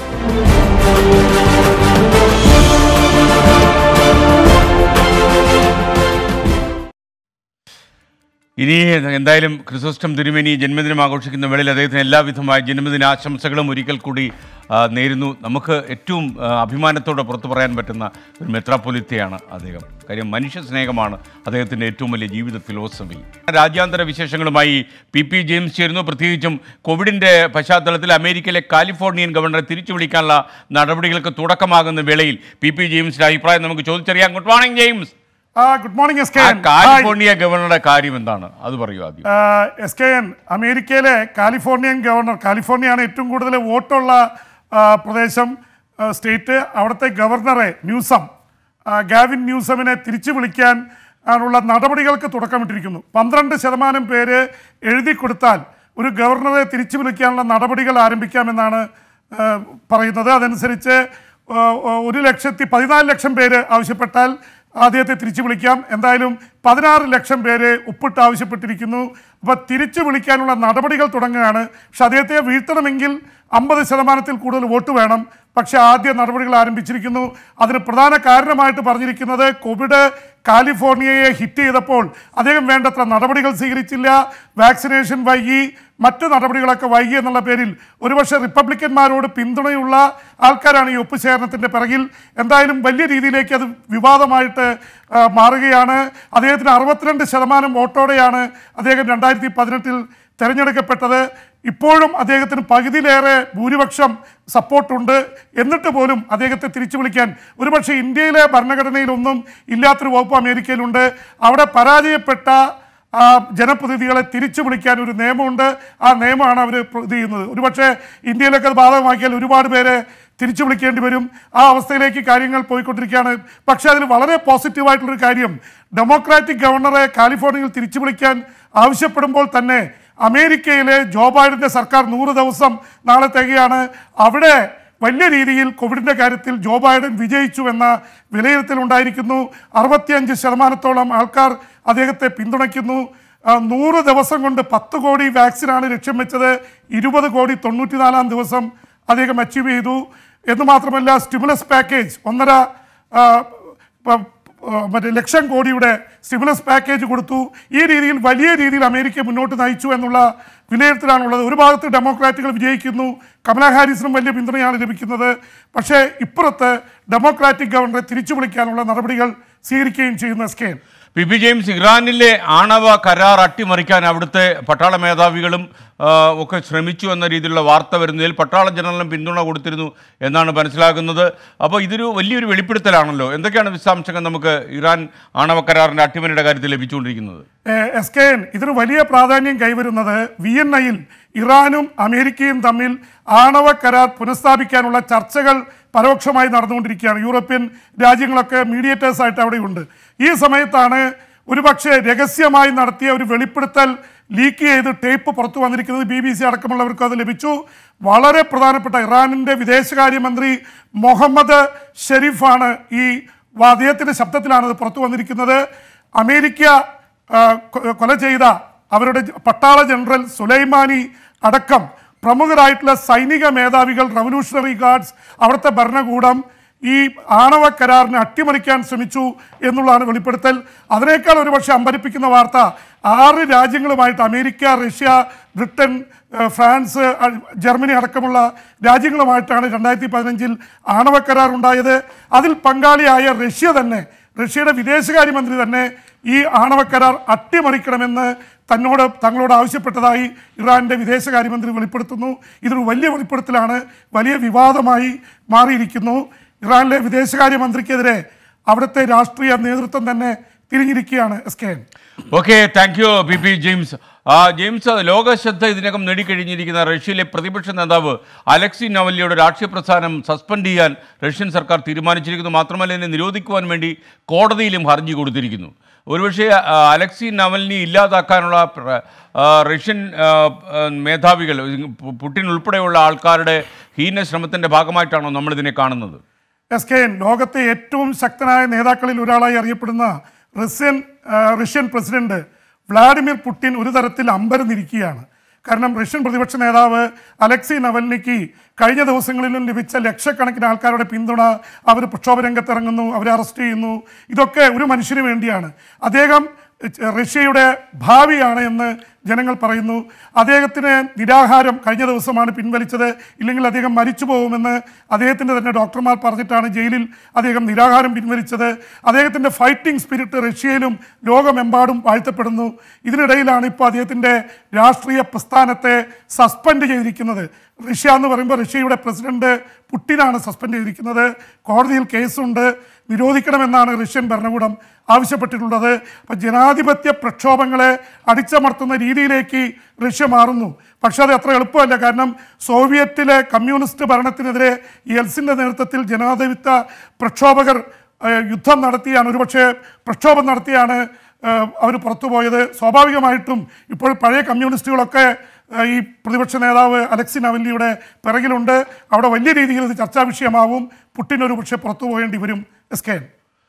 ഇനി എന്തായാലും ക്രിസോസ്റ്റം തിരുമേനി ജന്മദിനം ആഘോഷിക്കുന്ന വേളയിൽ അദ്ദേഹത്തിന് എല്ലാവിധമായ ജന്മദിനാശംസകളും ഒരിക്കൽ കൂടി ആ, നേരുന്നു നമുക്ക് ഏറ്റവും ആ, അഭിമാനത്തോടെ പുറത്തു പറയാൻ പറ്റുന്ന ഒരു മെത്രാപ്പൊലിത്തയാണ് അദ്ദേഹം കാര്യം മനുഷ്യ സ്നേഹമാണ് അദ്ദേഹത്തിൻ്റെ ഏറ്റവും വലിയ ജീവിത ഫിലോസഫി രാജ്യാന്തര വിശേഷങ്ങളുമായി പി പി ജെയിംസ് ചേരുന്നു പ്രത്യേകിച്ചും കോവിഡിൻ്റെ പശ്ചാത്തലത്തിൽ അമേരിക്കയിലെ കാലിഫോർണിയൻ ഗവർണറെ തിരിച്ചു വിളിക്കാനുള്ള നടപടികൾക്ക് തുടക്കമാകുന്ന വേളയിൽ പി പി ജെയിംസിൻ്റെ അഭിപ്രായം നമുക്ക് ചോദിച്ചറിയാം good morning James good morning S K ആ കാലിഫോർണിയ ഗവർണറുടെ കാര്യം എന്താണ് അത് പറയൂ ആദ്യം എസ് കെ എൻ അമേരിക്കയിലെ കാലിഫോർണിയൻ ഗവർണർ കാലിഫോർണിയയാണ് ഏറ്റവും കൂടുതൽ വോട്ടുള്ള ആ, പ്രദേശം ആ, സ്റ്റേറ്റ് അവിടുത്തെ ഗവർണറെ ന്യൂസം ആ, ഗാവിൻ ന്യൂസമിനെ തിരിച്ചു വിളിക്കാൻ ആണുള്ള നടപടികൾക്ക് തുടക്കമിട്ടിരിക്കുന്നു പന്ത്രണ്ട് ശതമാനം പേര് എഴുതി കൊടുത്താൽ ഒരു ഗവർണറെ തിരിച്ചു വിളിക്കാനുള്ള നടപടികൾ ആരംഭിക്കാമെന്നാണ് ആ, പറയുന്നത് അതനുസരിച്ച് ആ, ഒരു ലക്ഷത്തി പതിനാല് ലക്ഷം പേര് ആവശ്യപ്പെട്ടാൽ അദ്ദേഹത്തെ തിരിച്ചു വിളിക്കാം എന്തായാലും പതിനാറ് ലക്ഷം പേര് ഒപ്പിട്ട് ആവശ്യപ്പെട്ടിരിക്കുന്നു അപ്പോൾ തിരിച്ചു വിളിക്കാനുള്ള നടപടികൾ തുടങ്ങുകയാണ് പക്ഷെ അദ്ദേഹത്തെ വീഴ്ത്തണമെങ്കിൽ അമ്പത് ശതമാനത്തിൽ കൂടുതൽ വോട്ട് വേണം പക്ഷെ ആദ്യ നടപടികൾ ആരംഭിച്ചിരിക്കുന്നു അതിന് പ്രധാന കാരണമായിട്ട് പറഞ്ഞിരിക്കുന്നത് കോവിഡ് കാലിഫോർണിയയെ ഹിറ്റ് ചെയ്തപ്പോൾ അദ്ദേഹം വേണ്ടത്ര നടപടികൾ സ്വീകരിച്ചില്ല വാക്സിനേഷൻ വൈകി മറ്റ് നടപടികളൊക്കെ വൈകി എന്നുള്ള പേരിൽ ഒരുപക്ഷെ റിപ്പബ്ലിക്കന്മാരോട് പിന്തുണയുള്ള ആൾക്കാരാണ് ഈ ഒപ്പുശേഖരണത്തിൻ്റെ പിറകിൽ എന്തായാലും വലിയ രീതിയിലേക്ക് അത് വിവാദമായിട്ട് ആ, മാറുകയാണ് അദ്ദേഹത്തിന് അറുപത്തിരണ്ട് ശതമാനം വോട്ടോടെയാണ് അദ്ദേഹം രണ്ടായിരത്തി പതിനെട്ടിൽ തെരഞ്ഞെടുക്കപ്പെട്ടത് ഇപ്പോഴും അദ്ദേഹത്തിന് പകുതിയിലേറെ ഭൂരിപക്ഷം സപ്പോർട്ടുണ്ട് എന്നിട്ട് പോലും അദ്ദേഹത്തെ തിരിച്ചു വിളിക്കാൻ ഒരുപക്ഷെ ഇന്ത്യയിലെ ഭരണഘടനയിലൊന്നും ഇല്ലാത്തൊരു വകുപ്പ് അമേരിക്കയിലുണ്ട് അവിടെ പരാജയപ്പെട്ട ആ ജനപ്രതിനിധികളെ തിരിച്ചു വിളിക്കാൻ ഒരു നിയമമുണ്ട് ആ നിയമമാണ് അവർ ഇത് ചെയ്യുന്നത് ഒരുപക്ഷെ ഇന്ത്യയിലൊക്കെ അത് ബാധകമാക്കിയാൽ ഒരുപാട് പേരെ തിരിച്ചു വിളിക്കേണ്ടി വരും ആ അവസ്ഥയിലേക്ക് കാര്യങ്ങൾ പോയിക്കൊണ്ടിരിക്കുകയാണ് പക്ഷേ അതിൽ വളരെ പോസിറ്റീവായിട്ടുള്ളൊരു കാര്യം ഡെമോക്രാറ്റിക് ഗവർണറെ കാലിഫോർണിയയിൽ തിരിച്ചു വിളിക്കാൻ ആവശ്യപ്പെടുമ്പോൾ തന്നെ അമേരിക്കയിലെ ജോ ബൈഡന്റെ സർക്കാർ നൂറ് ദിവസം നാളെ തികയാണ് അവിടെ വലിയ രീതിയിൽ കോവിഡിൻ്റെ കാര്യത്തിൽ ജോ ബൈഡൻ വിജയിച്ചു എന്ന വിലയിരുത്തലുണ്ടായിരിക്കുന്നു അറുപത്തിയഞ്ച് ശതമാനത്തോളം ആൾക്കാർ അദ്ദേഹത്തെ പിന്തുണയ്ക്കുന്നു ആ, നൂറ് ദിവസം കൊണ്ട് പത്ത് കോടി വാക്സിനാണ് ലക്ഷ്യം വെച്ചത് ഇരുപത് കോടി തൊണ്ണൂറ്റിനാലാം ദിവസം അദ്ദേഹം അച്ചീവ് ചെയ്തു എന്ന് മാത്രമല്ല സ്റ്റിമുലസ് പാക്കേജ് ഒന്നര ആ, പ- ആ, മറ്റേ ലക്ഷം കോടിയുടെ സ്റ്റിമുലസ് പാക്കേജ് കൊടുത്തു ഈ രീതിയിൽ വലിയ രീതിയിൽ അമേരിക്ക മുന്നോട്ട് നയിച്ചു എന്നുള്ള വിലയിരുത്തലാണുള്ളത് ഒരു ഭാഗത്ത് ഡെമോക്രാറ്റുകൾ വിജയിക്കുന്നു കമലാ ഹാരിസിനും വലിയ പിന്തുണയാണ് ലഭിക്കുന്നത് പക്ഷേ ഇപ്പുറത്ത് ഡെമോക്രാറ്റിക് ഗവർണറെ തിരിച്ചു വിളിക്കാനുള്ള നടപടികൾ സ്വീകരിക്കുകയും ചെയ്യുന്നു S K N. P P James ഇറാനിലെ ആണവ കരാർ അട്ടിമറിക്കാൻ അവിടുത്തെ പട്ടാള മേധാവികളും ആ, ഒക്കെ ശ്രമിച്ചു എന്ന രീതിയിലുള്ള വാർത്ത വരുന്നതിൽ പട്ടാള ജനറലും പിന്തുണ കൊടുത്തിരുന്നു എന്നാണ് മനസ്സിലാക്കുന്നത് അപ്പോൾ ഇതൊരു വലിയൊരു വെളിപ്പെടുത്തലാണല്ലോ എന്തൊക്കെയാണ് വിശദാംശങ്ങൾ നമുക്ക് ഇറാൻ ആണവ കരാറിൻ്റെ അട്ടിമറിയുടെ കാര്യത്തിൽ ലഭിച്ചുകൊണ്ടിരിക്കുന്നത് ഏഹ് എസ് കെ എൻ ഇതിന് വലിയ പ്രാധാന്യം കൈവരുന്നത് വിയന്നയിൽ ഇറാനും അമേരിക്കയും തമ്മിൽ ആണവ കരാർ പുനഃസ്ഥാപിക്കാനുള്ള ചർച്ചകൾ പരോക്ഷമായി നടന്നുകൊണ്ടിരിക്കുകയാണ് യൂറോപ്യൻ രാജ്യങ്ങളൊക്കെ മീഡിയേറ്റേഴ്സായിട്ട് അവിടെയുണ്ട് ഈ സമയത്താണ് ഒരുപക്ഷെ രഹസ്യമായി നടത്തിയ ഒരു വെളിപ്പെടുത്തൽ ലീക്ക് ചെയ്ത് ടേപ്പ് പുറത്തു വന്നിരിക്കുന്നത് ബി ബി സി അടക്കമുള്ളവർക്ക് അത് ലഭിച്ചു വളരെ പ്രധാനപ്പെട്ട ഇറാനിൻ്റെ വിദേശകാര്യമന്ത്രി മുഹമ്മദ് ഷെരീഫാണ് ഈ വ- അദ്ദേഹത്തിൻ്റെ ശബ്ദത്തിലാണ് ഇത് പുറത്തു വന്നിരിക്കുന്നത് അമേരിക്ക ആ, കൊ- കൊല ചെയ്ത അവരുടെ ജ- പട്ടാള ജനറൽ സുലൈമാനി അടക്കം പ്രമുഖരായിട്ടുള്ള സൈനിക മേധാവികൾ റവല്യൂഷണറി ഗാർഡ്സ് അവിടുത്തെ ഭരണകൂടം ഈ ആണവ കരാറിനെ അട്ടിമറിക്കാൻ ശ്രമിച്ചു എന്നുള്ളതാണ് വെളിപ്പെടുത്തൽ അതിനേക്കാൾ ഒരുപക്ഷെ അമ്പരിപ്പിക്കുന്ന വാർത്ത ആറ് രാജ്യങ്ങളുമായിട്ട് അമേരിക്ക റഷ്യ ബ്രിട്ടൻ ഏഹ്, ഫ്രാൻസ് അ- ജർമ്മനി അടക്കമുള്ള രാജ്യങ്ങളുമായിട്ടാണ് രണ്ടായിരത്തി പതിനഞ്ചിൽ ആണവ കരാർ ഉണ്ടായത് അതിൽ പങ്കാളിയായ റഷ്യ തന്നെ റഷ്യയുടെ വിദേശകാര്യമന്ത്രി തന്നെ ഈ ആണവ കരാർ അട്ടിമറിക്കണമെന്ന് തന്നോട് തങ്ങളോട് ആവശ്യപ്പെട്ടതായി ഇറാന്റെ വിദേശകാര്യമന്ത്രി വെളിപ്പെടുത്തുന്നു ഇതൊരു വലിയ വെളിപ്പെടുത്തലാണ് വലിയ വിവാദമായി മാറിയിരിക്കുന്നു ഇറാനിലെ വിദേശകാര്യമന്ത്രിക്കെതിരെ അവിടുത്തെ രാഷ്ട്രീയ നേതൃത്വം തന്നെ തിരിഞ്ഞിരിക്കുകയാണ് S K N okay thank you P P James ആ ജെയിംസ് ലോകശ്രദ്ധ ഇതിനകം നേടിക്കഴിഞ്ഞിരിക്കുന്ന റഷ്യയിലെ പ്രതിപക്ഷ നേതാവ് അലക്സി നവല്ലിയുടെ രാഷ്ട്രീയ പ്രസ്ഥാനം സസ്പെൻഡ് ചെയ്യാൻ റഷ്യൻ സർക്കാർ തീരുമാനിച്ചിരിക്കുന്നു മാത്രമല്ല ഇതിനെ നിരോധിക്കുവാൻ വേണ്ടി കോടതിയിലും ഹർജി കൊടുത്തിരിക്കുന്നു ഒരുപക്ഷെ ആ, അലക്സി നവൽനി ഇല്ലാതാക്കാനുള്ള പ്ര- ആ, റഷ്യൻ ആ, ആ, മേധാവികൾ പു- പുടിൻ ഉൾപ്പെടെയുള്ള ആൾക്കാരുടെ ഹീന ശ്രമത്തിൻ്റെ ഭാഗമായിട്ടാണോ നമ്മളിതിനെ കാണുന്നത് എസ് കെ എൻ ലോകത്തെ ഏറ്റവും ശക്തനായ നേതാക്കളിൽ ഒരാളായി അറിയപ്പെടുന്ന റഷ്യൻ ആ, റഷ്യൻ പ്രസിഡന്റ് വ്ളാഡിമിർ പുടിൻ ഒരു തരത്തിൽ അമ്പരന്നിരിക്കുകയാണ് കാരണം റഷ്യൻ പ്രതിപക്ഷ നേതാവ് അലക്സി നവൽനിക്ക് കഴിഞ്ഞ ദിവസങ്ങളിലും ലഭിച്ച ലക്ഷക്കണക്കിന് ആൾക്കാരുടെ പിന്തുണ അവർ പ്രക്ഷോഭ രംഗത്തിറങ്ങുന്നു അവരെ അറസ്റ്റ് ചെയ്യുന്നു ഇതൊക്കെ ഒരു മനുഷ്യന് വേണ്ടിയാണ് അദ്ദേഹം റഷ്യയുടെ ഭാവിയാണ് എന്ന് ജനങ്ങൾ പറയുന്നു അദ്ദേഹത്തിന് നിരാഹാരം കഴിഞ്ഞ ദിവസമാണ് പിൻവലിച്ചത് ഇല്ലെങ്കിൽ അദ്ദേഹം മരിച്ചു പോകുമെന്ന് അദ്ദേഹത്തിൻ്റെ തന്നെ ഡോക്ടർമാർ പറഞ്ഞിട്ടാണ് ജയിലിൽ അദ്ദേഹം നിരാഹാരം പിൻവലിച്ചത് അദ്ദേഹത്തിൻ്റെ ഫൈറ്റിംഗ് സ്പിരിറ്റ് റഷ്യയിലും ലോകമെമ്പാടും വാഴ്ത്തപ്പെടുന്നു ഇതിനിടയിലാണ് ഇപ്പോൾ അദ്ദേഹത്തിൻ്റെ രാഷ്ട്രീയ പ്രസ്ഥാനത്തെ സസ്പെൻഡ് ചെയ്തിരിക്കുന്നത് റഷ്യ എന്ന് പറയുമ്പോൾ റഷ്യയുടെ പ്രസിഡന്റ് പുട്ടിനാണ് സസ്പെൻഡ് ചെയ്തിരിക്കുന്നത് കോടതിയിൽ കേസുണ്ട് നിരോധിക്കണമെന്നാണ് റഷ്യൻ ഭരണകൂടം ആവശ്യപ്പെട്ടിട്ടുള്ളത് അപ്പം ജനാധിപത്യ പ്രക്ഷോഭങ്ങളെ അടിച്ചമർത്തുന്ന രീതിയിലേക്ക് റഷ്യ മാറുന്നു പക്ഷേ അത് അത്ര എളുപ്പമല്ല കാരണം സോവിയറ്റിലെ കമ്മ്യൂണിസ്റ്റ് ഭരണത്തിനെതിരെ യെൽസിൻ്റെ നേതൃത്വത്തിൽ ജനാധിപത്യ പ്രക്ഷോഭകർ ഏഹ്, യുദ്ധം നടത്തിയാണ് ഒരുപക്ഷെ പ്രക്ഷോഭം നടത്തിയാണ് അവർ പുറത്തുപോയത് സ്വാഭാവികമായിട്ടും ഇപ്പോൾ പഴയ കമ്മ്യൂണിസ്റ്റുകളൊക്കെ ഏഹ്, ഈ പ്രതിപക്ഷ നേതാവ് അലക്സി നവല്ലിയുടെ പിറകിലുണ്ട് അവിടെ വലിയ രീതിയിൽ ഇത് ചർച്ചാ വിഷയമാവും പുട്ടിൻ ഒരു പക്ഷേ പുറത്തു പോകേണ്ടി വരും S K N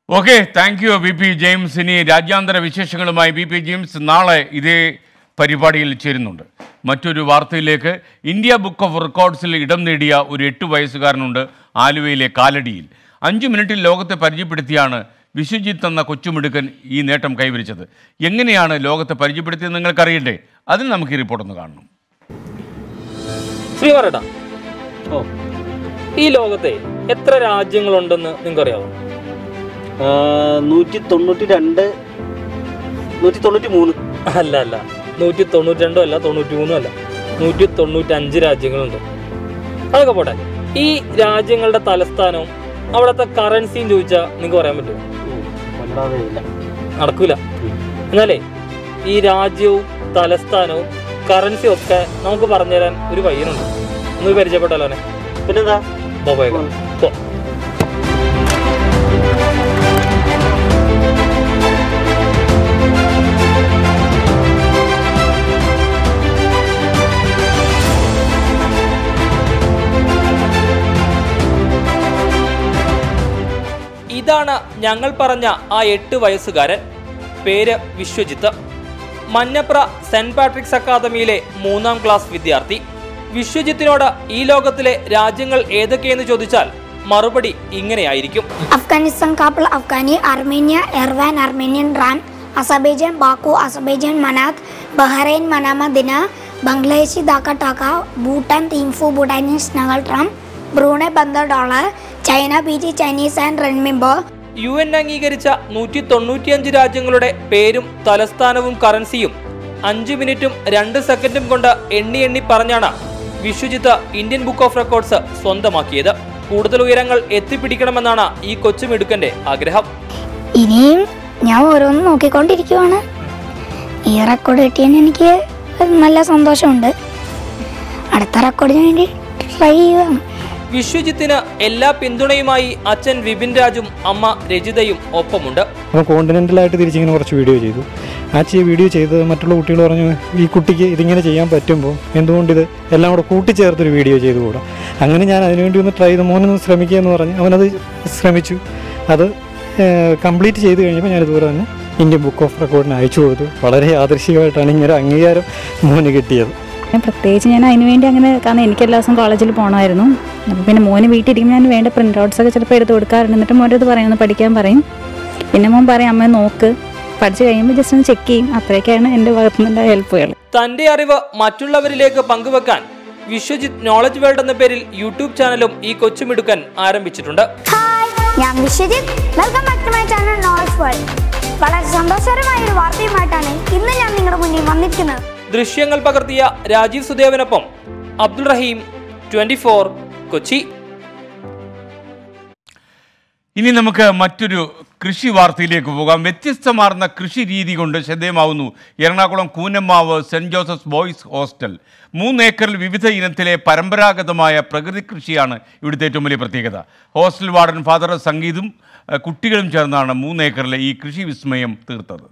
okay thank you B P James ഇനി രാജ്യാന്തര വിശേഷങ്ങളുമായി ബി പി ജെയിംസ് നാളെ ഇതേ പരിപാടിയിൽ ചേരുന്നുണ്ട് മറ്റൊരു വാർത്തയിലേക്ക് ഇന്ത്യ ബുക്ക് ഓഫ് റെക്കോർഡ്സിൽ ഇടം നേടിയ ഒരു എട്ട് വയസ്സുകാരനുണ്ട് ആലുവയിലെ കാലടിയിൽ അഞ്ച് മിനിറ്റിൽ ലോകത്തെ പരിചയപ്പെടുത്തിയാണ് വിശ്വജിത്ത് എന്ന കൊച്ചുമിടുക്കൻ ഈ നേട്ടം കൈവരിച്ചത് എങ്ങനെയാണ് ലോകത്തെ പരിചയപ്പെടുത്തിയത് നിങ്ങൾക്കറിയണ്ടേ അതിന് നമുക്ക് ഈ റിപ്പോർട്ട് ഒന്ന് കാണണം ശ്രീമാരേട്ടാ ഓ ഈ ലോകത്തെ എത്ര രാജ്യങ്ങളുണ്ടെന്ന് നിങ്ങൾക്കറിയാവോ നൂറ്റി തൊണ്ണൂറ്റി രണ്ട് നൂറ്റി തൊണ്ണൂറ്റി മൂന്ന് അല്ല അല്ല നൂറ്റി തൊണ്ണൂറ്റി രണ്ടും അല്ല തൊണ്ണൂറ്റി മൂന്നും അല്ല നൂറ്റി തൊണ്ണൂറ്റി അഞ്ച് രാജ്യങ്ങളുണ്ട് അതൊക്കെ പോട്ടെ ഈ രാജ്യങ്ങളുടെ തലസ്ഥാനവും അവിടുത്തെ കറൻസിയും ചോദിച്ചാൽ നിങ്ങൾക്ക് പറയാൻ പറ്റുമോ അല്ലാതെ ഇല്ല നടക്കൂല എന്നാലേ ഈ രാജ്യവും തലസ്ഥാനവും കറൻസിയും ഒക്കെ നമുക്ക് പറഞ്ഞുതരാൻ ഒരു പയ്യനുണ്ട് ഒന്ന് പരിചയപ്പെട്ടല്ലോ അവനെ പിന്നെന്താ പോയേക്കാം പോ ഇതാണ് ഞങ്ങൾ പറഞ്ഞ ആ എട്ട് വയസ്സുകാരൻ പേര് വിശ്വജിത്ത് മഞ്ഞപ്ര സെന്റ് പാട്രിക്സ് അക്കാദമിയിലെ മൂന്നാം ക്ലാസ് വിദ്യാർത്ഥി വിശ്വജിത്തിനോട് ഈ ലോകത്തിലെ രാജ്യങ്ങൾ ഏതൊക്കെയെന്ന് ചോദിച്ചാൽ മറുപടി ഇങ്ങനെയായിരിക്കും Afghanistan Kabul afghani Armenia Yerevan Armenian dram Azerbaijan Baku Azerbaijan manat Bahrain Manama dinar Bangladeshi Dhaka taka Bhutan Thimphu Bhutanese ngultrum Brunei Bandar dollar China Beijing Chinese and renminbi U N അംഗീകരിച്ച നൂറ്റി തൊണ്ണൂറ്റിയഞ്ച് രാജ്യങ്ങളുടെ പേരും തലസ്ഥാനവും കറൻസിയും അഞ്ച് മിനിറ്റും രണ്ട് സെക്കൻഡും കൊണ്ട് എണ്ണി എണ്ണി പറഞ്ഞാണ് Vishwajith Indian book of records സ്വന്തമാക്കിയത് കൂടുതൽ ഉയരങ്ങൾ എത്തിപ്പിടിക്കണമെന്നാണ് ഈ കൊച്ചുമിടുക്കന്റെ ആഗ്രഹം ഇനിയും ഞാൻ ഓരോന്ന് നോക്കിക്കൊണ്ടിരിക്കുവാണ് ഈ റെക്കോർഡ് കിട്ടിയതിന് എനിക്ക് നല്ല സന്തോഷമുണ്ട് അടുത്ത റെക്കോർഡിന് വേണ്ടി ട്രൈ ചെയ്യുകയാണ് വിശ്വജിത്തിന് എല്ലാ പിന്തുണയുമായി അച്ഛൻ വിപിൻ രാജും അമ്മ രജിതയും ഒപ്പമുണ്ട് അപ്പോൾ കോണ്ടിനെൻ്റലായിട്ട് തിരിച്ചിങ്ങനെ കുറച്ച് വീഡിയോ ചെയ്തു ആ ചെയ് വീഡിയോ ചെയ്ത് മറ്റുള്ള കുട്ടികൾ പറഞ്ഞു ഈ കുട്ടിക്ക് ഇതിങ്ങനെ ചെയ്യാൻ പറ്റുമ്പോൾ എന്തുകൊണ്ട് ഇത് എല്ലാം കൂടെ കൂട്ടിച്ചേർത്തൊരു വീഡിയോ ചെയ്തു കൂടാ അങ്ങനെ ഞാൻ അതിനുവേണ്ടി ഒന്ന് ട്രൈ ചെയ്ത് മോനൊന്ന് ശ്രമിക്കുക എന്ന് പറഞ്ഞ് അവനത് ശ്രമിച്ചു അത് കംപ്ലീറ്റ് ചെയ്ത് കഴിഞ്ഞപ്പോൾ ഞാനിതുപോലെ തന്നെ ഇന്ത്യൻ ബുക്ക് ഓഫ് റെക്കോർഡിന് അയച്ചു കൊടുത്തു വളരെ യാദൃശികമായിട്ടാണ് ഇങ്ങനെ അംഗീകാരം മോന് കിട്ടിയത് പ്രത്യേകിച്ച് ഞാൻ അതിന് വേണ്ടി അങ്ങനെ കാരണം എനിക്ക് എല്ലാ ദിവസവും കോളേജിൽ പോകണമായിരുന്നു അപ്പോൾ പിന്നെ മോന് വീട്ടിലിരിക്കുമ്പോൾ ഞാൻ വേണ്ട പ്രിൻ്റ് ഔട്ട്സ് ഒക്കെ ചിലപ്പോൾ എടുത്ത് കൊടുക്കാറുണ്ട് എന്നിട്ട് മോൻ്റെ അടുത്ത് പറയും ഒന്ന് പഠിക്കാൻ പറയും പിന്നെ മോൻ പറയും അമ്മ നോക്ക് പഠിച്ച് കഴിയുമ്പോൾ ജസ്റ്റ് ഒന്ന് ചെക്ക് ചെയ്യും അത്രയൊക്കെയാണ് എൻ്റെ ഭാഗത്തു നിന്നുള്ള ഹെൽപ്പുകൾ തന്റെ അറിവ് മറ്റുള്ളവരിലേക്ക് പങ്കുവെക്കാൻ വിശ്വജിത്ത് നോളജ് വേൾഡ് എന്ന പേരിൽ യൂട്യൂബ് ചാനലും ഈ കൊച്ചുമിടുക്കൻ ആരംഭിച്ചിട്ടുണ്ട് ഞാൻ Vishwajith welcome back to my channel knowledge world വളരെ സന്തോഷകരമായ ഒരു വാർത്തയുമായിട്ടാണ് ഇന്ന് ഞാൻ നിങ്ങളുടെ മുന്നിൽ വന്നിരിക്കുന്നത് ദൃശ്യങ്ങൾ പകർത്തിയ രാജീവ് സുദേവനൊപ്പം അബ്ദുൾ റഹീം ട്വന്റി ഫോർ കൊച്ചി ഇനി നമുക്ക് മറ്റൊരു കൃഷി വാർത്തയിലേക്ക് പോകാം വ്യത്യസ്തമാർന്ന കൃഷി രീതി കൊണ്ട് ശ്രദ്ധേയമാവുന്നു Ernakulam Koonammavu saint Joseph's boys hostel മൂന്ന് ഏക്കറിൽ വിവിധ ഇനത്തിലെ പരമ്പരാഗതമായ പ്രകൃതി കൃഷിയാണ് ഇവിടുത്തെ ഏറ്റവും വലിയ പ്രത്യേകത ഹോസ്റ്റൽ വാർഡൻ ഫാദർ സംഗീതും അഹ്, കുട്ടികളും ചേർന്നാണ് മൂന്ന് ഏക്കറിലെ ഈ കൃഷി വിസ്മയം തീർത്തത്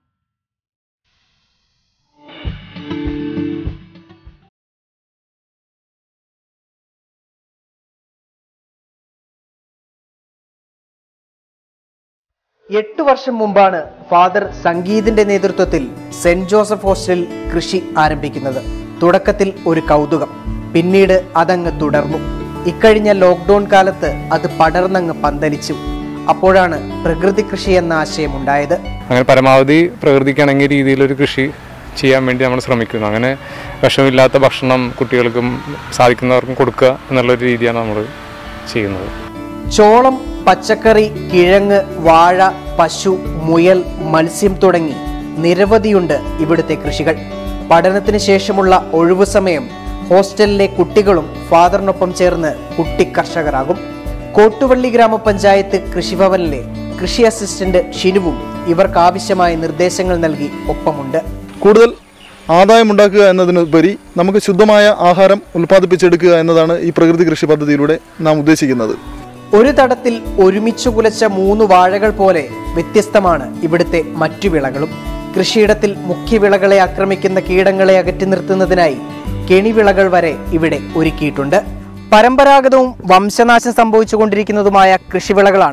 എട്ട് വർഷം മുമ്പാണ് ഫാദർ സംഗീതിന്റെ നേതൃത്വത്തിൽ സെന്റ് ജോസഫ് ഹോസ്റ്റലിൽ കൃഷി ആരംഭിക്കുന്നത് തുടക്കത്തിൽ ഒരു കൗതുകം പിന്നീട് അതങ്ങ് തുടർന്നു ഇക്കഴിഞ്ഞ ലോക്ക്ഡൌൺ കാലത്ത് അത് പടർന്നങ്ങ് പന്തലിച്ചു അപ്പോഴാണ് പ്രകൃതി കൃഷി എന്ന ആശയം ഉണ്ടായത് അങ്ങനെ പരമാവധി പ്രകൃതിക്ക് ഇണങ്ങിയ രീതിയിലൊരു കൃഷി ചെയ്യാൻ വേണ്ടി നമ്മൾ ശ്രമിക്കുന്നു അങ്ങനെ വിഷമില്ലാത്ത ഭക്ഷണം കുട്ടികൾക്കും സാധിക്കുന്നവർക്കും കൊടുക്കുക എന്നുള്ളൊരു രീതിയാണ് നമ്മൾ ചെയ്യുന്നത് ചോളം പച്ചക്കറി കിഴങ്ങ് വാഴ പശു മുയൽ മത്സ്യം തുടങ്ങി നിരവധിയുണ്ട് ഇവിടുത്തെ കൃഷികൾ പഠനത്തിന് ശേഷമുള്ള ഒഴിവു സമയം ഹോസ്റ്റലിലെ കുട്ടികളും ഫാദറിനൊപ്പം ചേർന്ന് കുട്ടി കർഷകരാകും കോട്ടുവള്ളി ഗ്രാമപഞ്ചായത്ത് കൃഷിഭവനിലെ കൃഷി അസിസ്റ്റന്റ് ഷിനുവും ഇവർക്ക് ആവശ്യമായ നിർദ്ദേശങ്ങൾ നൽകി ഒപ്പമുണ്ട് കൂടുതൽ ആദായമുണ്ടാക്കുക എന്നതിനുപരി നമുക്ക് ശുദ്ധമായ ആഹാരം ഉൽപ്പാദിപ്പിച്ചെടുക്കുക എന്നതാണ് ഈ പ്രകൃതി കൃഷി പദ്ധതിയിലൂടെ നാം ഉദ്ദേശിക്കുന്നത് ഒരു തടത്തിൽ ഒരുമിച്ചു കുലച്ച മൂന്ന് വാഴകൾ പോലെ വ്യത്യസ്തമാണ് ഇവിടുത്തെ മറ്റു വിളകളും കൃഷിയിടത്തിൽ മുഖ്യവിളകളെ ആക്രമിക്കുന്ന കീടങ്ങളെ അകറ്റി നിർത്തുന്നതിനായി കെണിവിളകൾ വരെ ഇവിടെ ഒരുക്കിയിട്ടുണ്ട് പരമ്പരാഗതവും വംശനാശം സംഭവിച്ചുകൊണ്ടിരിക്കുന്നതുമായ കൃഷിവിളകളാണ്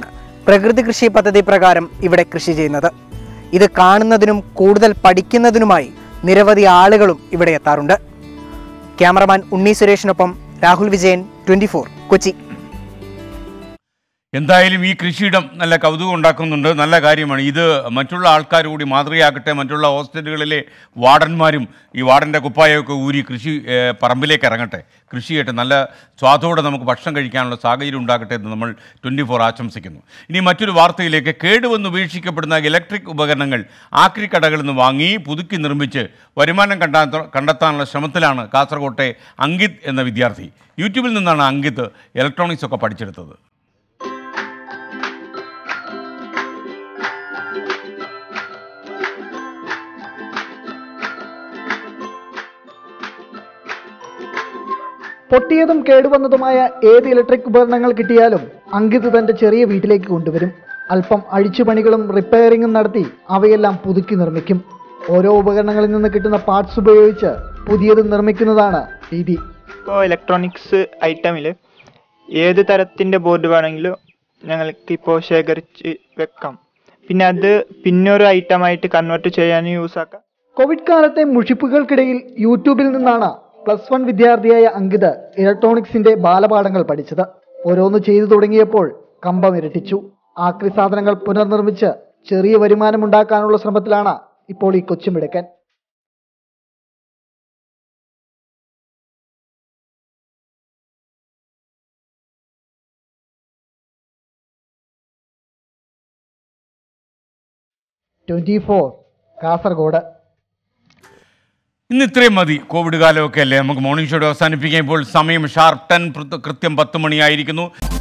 പ്രകൃതി കൃഷി പദ്ധതി പ്രകാരം ഇവിടെ കൃഷി ചെയ്യുന്നത് ഇത് കാണുന്നതിനും കൂടുതൽ പഠിക്കുന്നതിനുമായി നിരവധി ആളുകളും ഇവിടെ എത്താറുണ്ട് ക്യാമറമാൻ ഉണ്ണി സുരേഷിനൊപ്പം രാഹുൽ വിജയൻ ട്വന്റി കൊച്ചി എന്തായാലും ഈ കൃഷിയിടം നല്ല കൗതുകം ഉണ്ടാക്കുന്നുണ്ട് നല്ല കാര്യമാണ് ഇത് മറ്റുള്ള ആൾക്കാർ കൂടി മാതൃകയാക്കട്ടെ മറ്റുള്ള ഹോസ്റ്റലുകളിലെ വാർഡന്മാരും ഈ വാർഡൻ്റെ കുപ്പായമൊക്കെ ഊരി കൃഷി ഏഹ്, പറമ്പിലേക്ക് ഇറങ്ങട്ടെ കൃഷി ചെയ്യട്ടെ നല്ല സ്വാദോടെ നമുക്ക് ഭക്ഷണം കഴിക്കാനുള്ള സാഹചര്യം ഉണ്ടാകട്ടെ എന്ന് നമ്മൾ ട്വൻറ്റി ഫോർ ആശംസിക്കുന്നു ഇനി മറ്റൊരു വാർത്തയിലേക്ക് കേടുവന്ന് വീക്ഷിക്കപ്പെടുന്ന ഇലക്ട്രിക് ഉപകരണങ്ങൾ ആക്രി കടകളിൽ നിന്ന് വാങ്ങി പുതുക്കി നിർമ്മിച്ച് വരുമാനം കണ്ടെത്ത കണ്ടെത്താനുള്ള ശ്രമത്തിലാണ് കാസർകോട്ടെ അങ്കിത് എന്ന വിദ്യാർത്ഥി യൂട്യൂബിൽ നിന്നാണ് അങ്കിത് ഇലക്ട്രോണിക്സ് ഒക്കെ പഠിച്ചെടുത്തത് പൊട്ടിയതും കേടുവന്നതുമായ ഏത് ഇലക്ട്രിക് ഉപകരണങ്ങൾ കിട്ടിയാലും അങ്കിത് തന്റെ ചെറിയ വീട്ടിലേക്ക് കൊണ്ടുവരും അല്പം അഴിച്ചുപണികളും റിപ്പയറിംഗും നടത്തി അവയെല്ലാം പുതുക്കി നിർമ്മിക്കും ഓരോ ഉപകരണങ്ങളിൽ നിന്ന് കിട്ടുന്ന പാർട്സ് ഉപയോഗിച്ച് പുതിയത് നിർമ്മിക്കുന്നതാണ് രീതി ഇപ്പോൾ ഇലക്ട്രോണിക്സ് ഐറ്റമിൽ ഏത് തരത്തിൻ്റെ ബോർഡ് വേണമെങ്കിലും ഞങ്ങൾക്ക് ഇപ്പോൾ ശേഖരിച്ച് വെക്കാം പിന്നെ അത് പിന്നെ ഒരു ഐറ്റമായിട്ട് കൺവേർട്ട് ചെയ്യാനും യൂസ് ആക്കാം കോവിഡ് കാലത്തെ മുഷിപ്പുകൾക്കിടയിൽ യൂട്യൂബിൽ നിന്നാണ് പ്ലസ് വൺ വിദ്യാർത്ഥിയായ അങ്കിത് ഇലക്ട്രോണിക്സിന്റെ ബാലപാഠങ്ങൾ പഠിച്ചത് ഓരോന്ന് ചെയ്തു തുടങ്ങിയപ്പോൾ കമ്പം ഇരട്ടിച്ചു ആക്രി സാധനങ്ങൾ പുനർനിർമ്മിച്ച് ചെറിയ വരുമാനമുണ്ടാക്കാനുള്ള ശ്രമത്തിലാണ് ഇപ്പോൾ ഈ കൊച്ചുമിടുക്കൻ ട്വന്റി ഫോർ കാസർഗോഡ് ഇന്ന് ഇത്രയും മതി കോവിഡ് കാലമൊക്കെ അല്ലേ നമുക്ക് മോർണിംഗ് ഷോയുടെ അവസാനിപ്പിക്കാൻ ഇപ്പോൾ സമയം ഷാർപ്പ് ടെൻ കൃത്യം പത്ത് മണിയായിരിക്കുന്നു